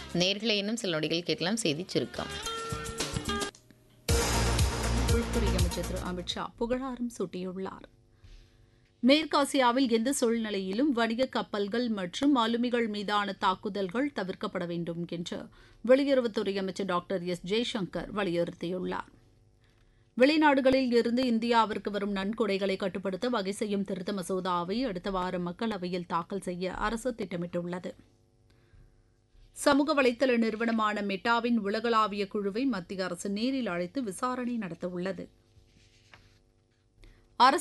நேர்களை இன்னும் சில நொடிகள் கேட்கலாம் செய்தி சுருக்கம் உள்துறை அமைச்சர் திரு அமித்ஷா புகழாரம் சூட்டியுள்ளார் மேற்காசியாவில் எந்த சூழ்நிலையிலும் வணிக கப்பல்கள் மற்றும் அலுமிகள் மீதான தாக்குதல்கள் தவிர்க்கப்பட வேண்டும் என்று வெளியுறவுத்துறை அமைச்சர் டாக்டர் எஸ் ஜெய்சங்கர் வலியுறுத்தியுள்ளார் வெளிநாடுகளில் இருந்து இந்தியாவிற்கு வரும் நன்கொடைகளை கட்டுப்படுத்த வகை செய்யும் திருத்த மசோதாவை அடுத்த வாரம் மக்களவையில் தாக்கல் செய்ய அரசு திட்டமிட்டுள்ளது சமூக வலைதள நிறுவனமான மெட்டாவின் உலகளாவிய குழுவை மத்திய அரசு நேரில் அழைத்து விசாரணை நடத்தவுள்ளது